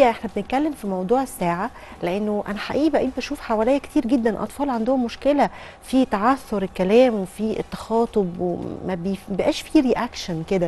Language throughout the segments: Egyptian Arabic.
الحقيقه احنا بنتكلم في موضوع الساعه لانه انا حقيقي بقيت بشوف حواليا كتير جدا اطفال عندهم مشكله في تعثر الكلام وفي التخاطب وما بي- بيبقاش في رياكشن كده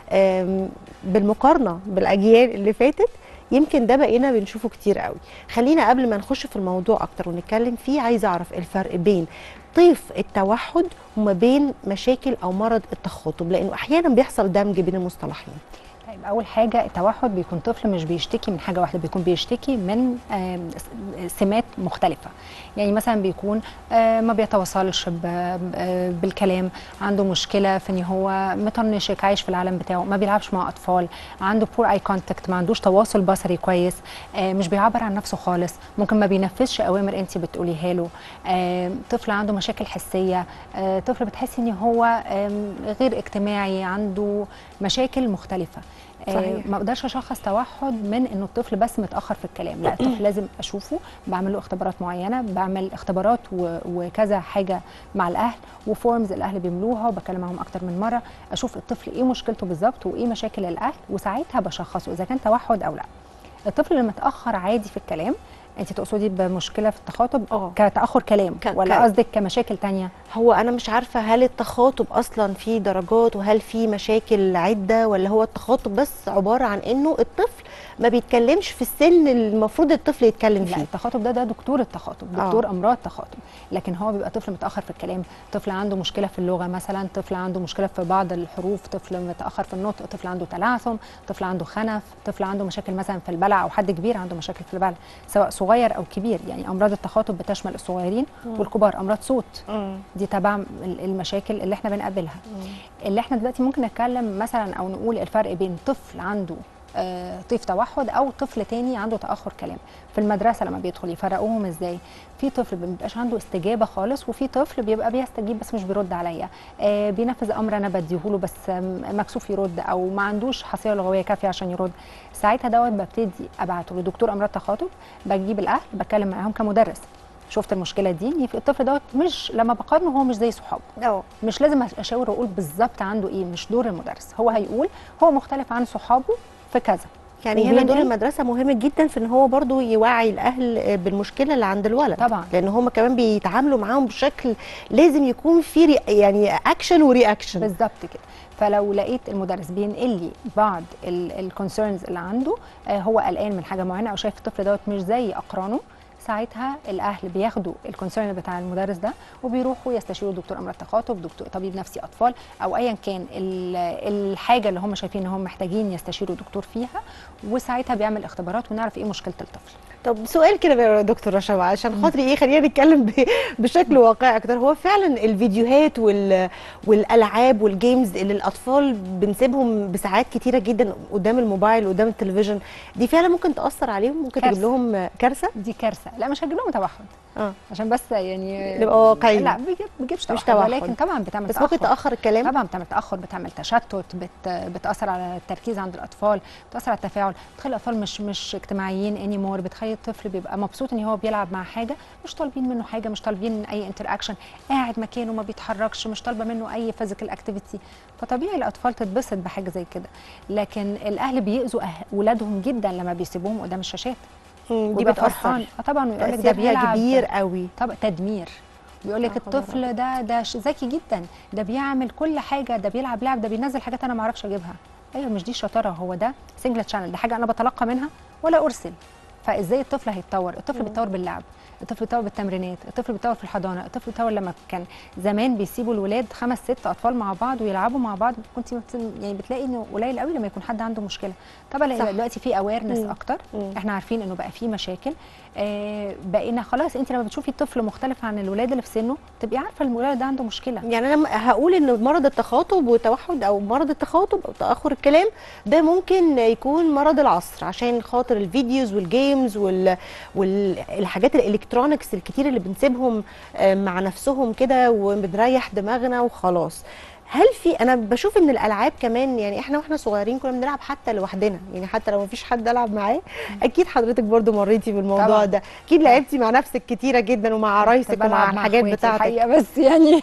آم، بالمقارنه بالاجيال اللي فاتت يمكن ده بقينا بنشوفه كتير قوي خلينا قبل ما نخش في الموضوع اكتر ونتكلم فيه عايزه اعرف الفرق بين طيف التوحد وما بين مشاكل او مرض التخاطب لانه احيانا بيحصل دمج بين المصطلحين طيب اول حاجه التوحد بيكون طفل مش بيشتكي من حاجه واحده بيكون بيشتكي من آم، س- سمات مختلفه يعني مثلا بيكون آه، ما بيتواصلش ب- آه، بالكلام عنده مشكله في ان هو مطنشك عايش في العالم بتاعه ما بيلعبش مع اطفال عنده بور اي كونتاكت ما عندوش تواصل بصري كويس آه، مش بيعبر عن نفسه خالص ممكن ما بينفذش اوامر انت بتقوليها له آه، طفل عنده مشاكل حسيه آه، طفل بتحسي ان هو آم، غير اجتماعي عنده مشاكل مختلفه آه، صحيح. ما اقدرش اشخص توحد من انه الطفل بس متاخر في الكلام لا الطفل لازم اشوفه بعمل له اختبارات معينه بعمل اختبارات و- وكذا حاجه مع الاهل وفورمز الاهل بيملوها وبكلم معاهم اكتر من مره اشوف الطفل ايه مشكلته بالظبط وايه مشاكل الاهل وساعتها بشخصه اذا كان توحد او لا الطفل اللي متاخر عادي في الكلام انت تقصدي بمشكله في التخاطب اه. كتاخر كلام ك- ولا ك- قصدك كمشاكل تانية هو انا مش عارفه هل التخاطب اصلا فيه درجات وهل فيه مشاكل عده ولا هو التخاطب بس عباره عن انه الطفل ما بيتكلمش في السن اللي المفروض الطفل يتكلم لا فيه التخاطب ده ده دكتور التخاطب آه. دكتور امراض تخاطب لكن هو بيبقى طفل متاخر في الكلام طفل عنده مشكله في اللغه مثلا طفل عنده مشكله في بعض الحروف طفل متاخر في النطق طفل عنده تلعثم طفل عنده خنف طفل عنده مشاكل مثلا في البلع او حد كبير عنده مشاكل في البلع سواء صغير او كبير يعني امراض التخاطب بتشمل الصغيرين والكبار امراض صوت دي تبع ال- المشاكل اللي احنا بنقابلها اللي احنا دلوقتي ممكن نتكلم مثلا او نقول الفرق بين طفل عنده آه، طيف توحد او طفل تاني عنده تاخر كلام في المدرسه لما بيدخل يفرقوهم ازاي في طفل ما بيبقاش عنده استجابه خالص وفي طفل بيبقى بيستجيب بس مش بيرد عليا آه بينفذ امر انا بديهوله بس آم، مكسوف يرد او ما عندوش حصيله لغويه كافيه عشان يرد ساعتها دوت ببتدي ابعته لدكتور امراض تخاطب بجيب الاهل بتكلم معاهم كمدرس شفت المشكله دي إن في الطفل دوت مش لما بقارنه هو مش زي صحابه اه مش لازم اشاور واقول بالظبط عنده ايه مش دور المدرس هو هيقول هو مختلف عن صحابه في كذا يعني هنا دور وبينقل- المدرسه مهم جدا في ان هو برضو يوعي الاهل بالمشكله اللي عند الولد طبعا. لان هم كمان بيتعاملوا معاهم بشكل لازم يكون في ري... يعني اكشن ورياكشن بالظبط كده فلو لقيت المدرس بينقل لي بعض الكونسيرنز اللي عنده آه، هو قلقان من حاجه معينه او شايف الطفل دوت مش زي اقرانه ساعتها الاهل بياخدوا الكونسيرن بتاع المدرس ده وبيروحوا يستشيروا دكتور امراض تخاطب دكتور طبيب نفسي اطفال او ايا كان ال- الحاجه اللي هم شايفين ان هم محتاجين يستشيروا دكتور فيها وساعتها بيعمل اختبارات ونعرف ايه مشكله الطفل طب سؤال كده يا دكتور رشا عشان خاطري ايه خلينا نتكلم ب- بشكل واقعي اكتر هو فعلا الفيديوهات وال... والالعاب والجيمز اللي الاطفال بنسيبهم بساعات كتيره جدا قدام الموبايل قدام التلفزيون دي فعلا ممكن تاثر عليهم ممكن تجيب كارثة. لهم كارثه دي كارثه لا مش هجيب لهم توحد اه عشان بس يعني نبقى واقعيين. لا بيجيب بيجيبش توحد, توحد. ولكن طبعا بتعمل بس ممكن تأخر. تاخر الكلام طبعا بتعمل تاخر بتعمل تشتت بت بتاثر على التركيز عند الاطفال بتاثر على التفاعل بتخلي الاطفال مش مش اجتماعيين اني مور بتخلي الطفل بيبقى مبسوط ان هو بيلعب مع حاجه مش طالبين منه حاجه مش طالبين اي انتر اكشن قاعد مكانه ما بيتحركش مش طالبه منه اي فيزيكال اكتيفيتي فطبيعي الاطفال تتبسط بحاجه زي كده لكن الاهل بيأذوا أه- اولادهم جدا لما بيسيبوهم قدام الشاشات مم، دي ويبقى فرحان. بتاثر اه طبعا ويقول لك ده تاثيرها بيلعب كبير قوي طبعا تدمير بيقول يا لك خبر الطفل ده ده ش- ذكي جدا ده بيعمل كل حاجه ده بيلعب لعب ده بينزل حاجات انا ما اعرفش اجيبها ايوه مش دي الشطاره هو ده سنجل تشانل ده حاجه انا بتلقى منها ولا ارسل فازاي الطفل هيتطور الطفل بيتطور باللعب الطفل بيتطور بالتمرينات الطفل بيتطور في الحضانه الطفل بيتطور لما كان زمان بيسيبوا الولاد خمس ست اطفال مع بعض ويلعبوا مع بعض كنت يعني بتلاقي انه قليل قوي لما يكون حد عنده مشكله طبعا لان صح. دلوقتي في اويرنس مم. اكتر مم. احنا عارفين انه بقى في مشاكل آه بقينا خلاص انت لما بتشوفي طفل مختلف عن الولاد اللي في سنه تبقي عارفه الولاد ده عنده مشكله يعني انا م- هقول ان مرض التخاطب والتوحد او مرض التخاطب او تاخر الكلام ده ممكن يكون مرض العصر عشان خاطر الفيديوز والجيمز وال والحاجات الالكترونكس الكتير اللي بنسيبهم آه، مع نفسهم كده وبنريح دماغنا وخلاص هل في انا بشوف ان الالعاب كمان يعني احنا واحنا صغيرين كنا بنلعب حتى لوحدنا يعني حتى لو مفيش حد العب معاه اكيد حضرتك برضو مريتي بالموضوع طبعاً. ده اكيد لعبتي مع نفسك كتيره جدا ومع عرايسك كنت بلعب ومع مع الحاجات إخواتي بتاعتك الحقيقة بس يعني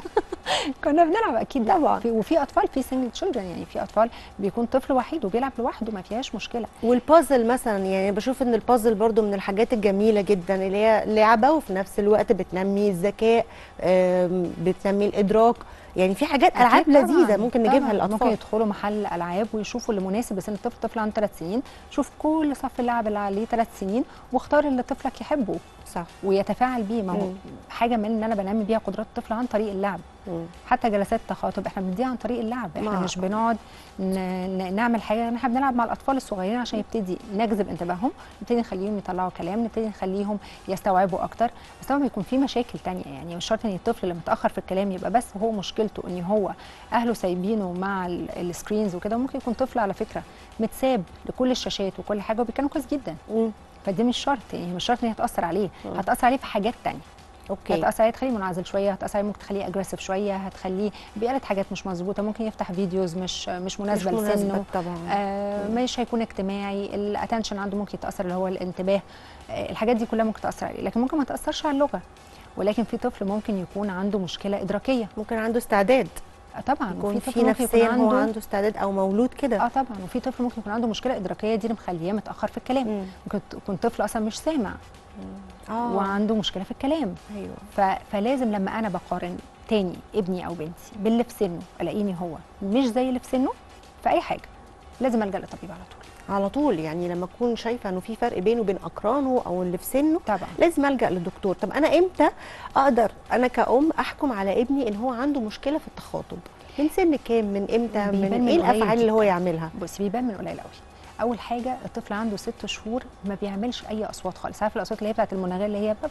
كنا بنلعب اكيد لا طبعاً. في وفي اطفال في سنجل تشيلدرن يعني في اطفال بيكون طفل وحيد وبيلعب لوحده ما فيهاش مشكله والبازل مثلا يعني بشوف ان البازل برضو من الحاجات الجميله جدا اللي هي لعبه وفي نفس الوقت بتنمي الذكاء آم، بتنمي الادراك يعني في حاجات العاب أكيد طبعاً، لذيذه ممكن نجيبها طبعاً. ممكن للاطفال يدخلوا محل العاب ويشوفوا اللي مناسب لسن الطفل طفل عنده ثلاث سنين شوف كل صف اللعب اللي عليه ثلاث سنين واختار اللي طفلك يحبه صح ويتفاعل بيه ما هو مم. حاجه من ان انا بنمي بيها قدرات الطفل عن طريق اللعب مم. حتى جلسات التخاطب احنا بنديها عن طريق اللعب احنا ما- مش بنقعد ن- ن- نعمل حاجه احنا بنلعب مع الاطفال الصغيرين عشان يبتدي نجذب انتباههم نبتدي نخليهم يطلعوا كلام نبتدي نخليهم يستوعبوا اكتر بس طبعا بيكون في مشاكل تانية يعني مش شرط ان الطفل اللي متاخر في الكلام يبقى بس هو مشكلته ان هو اهله سايبينه مع ال- السكرينز وكده ممكن يكون طفل على فكره متساب لكل الشاشات وكل حاجه وبيتكلم كويس جدا مم. فدي مش شرط يعني مش شرط ان هي تاثر عليه مم. هتاثر عليه في حاجات تانية اوكي هتأثر عليه تخليه منعزل شويه هتأثر عليه ممكن تخليه اجريسيف شويه هتخليه بيقلد حاجات مش مظبوطه ممكن يفتح فيديوز مش مش مناسبه مش مناسبة لسنه طبعا آه مش هيكون اجتماعي الاتنشن عنده ممكن يتاثر اللي هو الانتباه آه الحاجات دي كلها ممكن تاثر عليه لكن ممكن ما تاثرش على اللغه ولكن في طفل ممكن يكون عنده مشكله ادراكيه ممكن عنده استعداد آه طبعا يكون وفي في طفل ممكن يكون نفسيا هو عنده عنده استعداد او مولود كده اه طبعا وفي طفل ممكن يكون عنده مشكله ادراكيه دي اللي مخليه متاخر في الكلام مم. ممكن يكون طفل اصلا مش سامع اه وعنده مشكله في الكلام ايوه ف... فلازم لما انا بقارن تاني ابني او بنتي باللي في سنه الاقيني هو مش زي اللي في سنه في اي حاجه لازم الجا للطبيب على طول على طول يعني لما اكون شايفه انه في فرق بينه وبين اقرانه او اللي في سنه طبعا لازم الجا للدكتور طب انا امتى اقدر انا كأم احكم على ابني ان هو عنده مشكله في التخاطب من سن كام من امتى بيبان من من ايه قريب الافعال اللي هو جداً. يعملها بص بيبان من قليل قوي اول حاجه الطفل عنده ست شهور ما بيعملش اي اصوات خالص عارف الاصوات اللي هي بتاعت المناغيه اللي هي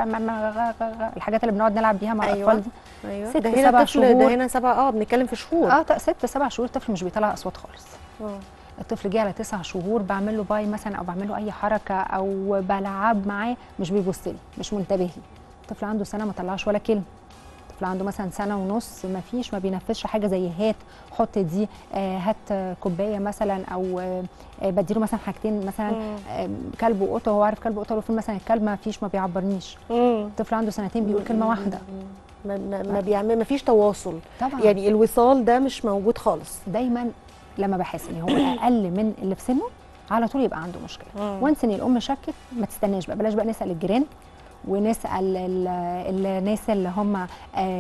الحاجات اللي بنقعد نلعب بيها مع أيوة. الاطفال دي ايوه ست ده هنا سبع طفل ده شهور. هنا سبع اه بنتكلم في شهور اه ط- ست سبع شهور الطفل مش بيطلع اصوات خالص آه. الطفل جه على تسع شهور بعمل له باي مثلا او بعمل له اي حركه او بلعب معاه مش بيبص لي مش منتبه لي الطفل عنده سنه ما طلعش ولا كلمه الطفل عنده مثلا سنه ونص ما فيش ما بينفذش حاجه زي هات حط دي آه هات آه، كوبايه مثلا او آه آه، بديله مثلا حاجتين مثلا مم. آه كلب وقطه هو عارف كلب وقطه لو فين مثلا الكلب ما فيش ما بيعبرنيش مم. الطفل عنده سنتين بيقول كلمه واحده ما, ما, ما بيعمل ما فيش تواصل طبعا يعني الوصال ده مش موجود خالص دايما لما بحس ان هو اقل من اللي في سنه على طول يبقى عنده مشكله مم. وانس ان الام شكت ما تستناش بقى بلاش بقى نسال الجيران ونسال ال- الناس اللي هم آم،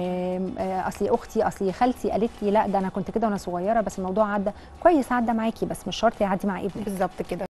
آه، اصلي اختي اصلي خالتي قالت لي لا ده انا كنت كده وانا صغيره بس الموضوع عدى كويس عدى معاكي بس مش شرط يعدي مع ابنك بالظبط كده